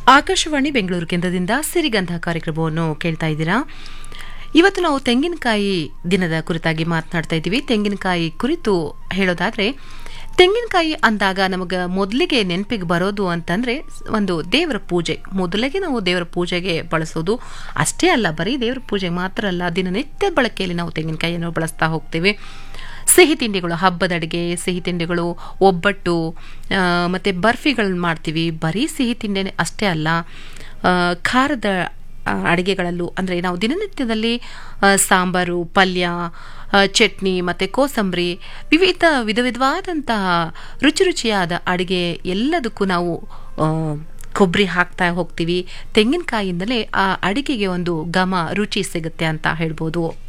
ಆಕಾಶವಾಣಿ ಬೆಂಗಳೂರು ಕೇಂದ್ರದಿಂದ ಸಿರಿಗಂಧ ಕಾರ್ಯಕ್ರಮವನ್ನು ಕೇಳ್ತಾ ಇದ್ದೀರಾ ಇವತ್ತು ನಾವು ತೆಂಗಿನಕಾಯಿ ದಿನದ ಕುರಿತಾಗಿ ಮಾತನಾಡ್ತಾ ಇದ್ದೀವಿ ತೆಂಗಿನಕಾಯಿ ಕುರಿತು ಹೇಳೋದಾದ್ರೆ ತೆಂಗಿನಕಾಯಿ ಅಂದಾಗ ನಮಗೆ ಮೊದಲಿಗೆ ನೆನಪಿಗೆ ಬರೋದು ಅಂತಂದ್ರೆ ಒಂದು ದೇವರ ಪೂಜೆ ಮೊದಲಿಗೆ ನಾವು ದೇವರ ಪೂಜೆಗೆ ಬಳಸೋದು ಅಷ್ಟೇ ಅಲ್ಲ ಬರೀ ದೇವರ ಪೂಜೆಗೆ ಮಾತ್ರ ಅಲ್ಲ ದಿನನಿತ್ಯ ಬಳಕೆಯಲ್ಲಿ ನಾವು ತೆಂಗಿನಕಾಯಿಯನ್ನು ಬಳಸ್ತಾ ಹೋಗ್ತೇವೆ ಸಿಹಿ ತಿಂಡಿಗಳು ಹಬ್ಬದ ಅಡುಗೆ ಸಿಹಿ ತಿಂಡಿಗಳು ಒಬ್ಬಟ್ಟು ಆ, ಮತ್ತೆ ಬರ್ಫಿಗಳನ್ನ ಮಾಡ್ತೀವಿ ಬರೀ ಸಿಹಿ ತಿಂಡಿ ಅಷ್ಟೇ ಅಲ್ಲ ಆ, ಖಾರದ ಆ, ಅಡುಗೆಗಳಲ್ಲೂ ಅಂದರೆ ನಾವು ದಿನನಿತ್ಯದಲ್ಲಿ ಆ, ಸಾಂಬಾರು ಪಲ್ಯ ಆ, ಚಟ್ನಿ ಮತ್ತು ಕೋಸಂಬರಿ ವಿವಿಧ ವಿಧ ವಿಧವಾದಂತಹ ರುಚಿ ರುಚಿಯಾದ ಅಡುಗೆ ಎಲ್ಲದಕ್ಕೂ ನಾವು ಆ, ಕೊಬ್ಬರಿ ಹಾಕ್ತಾ ಹೋಗ್ತೀವಿ ತೆಂಗಿನಕಾಯಿಂದಲೇ ಆ ಅಡಿಗೆಗೆ ಒಂದು ಘಮ ರುಚಿ ಸಿಗುತ್ತೆ ಅಂತ ಹೇಳ್ಬೋದು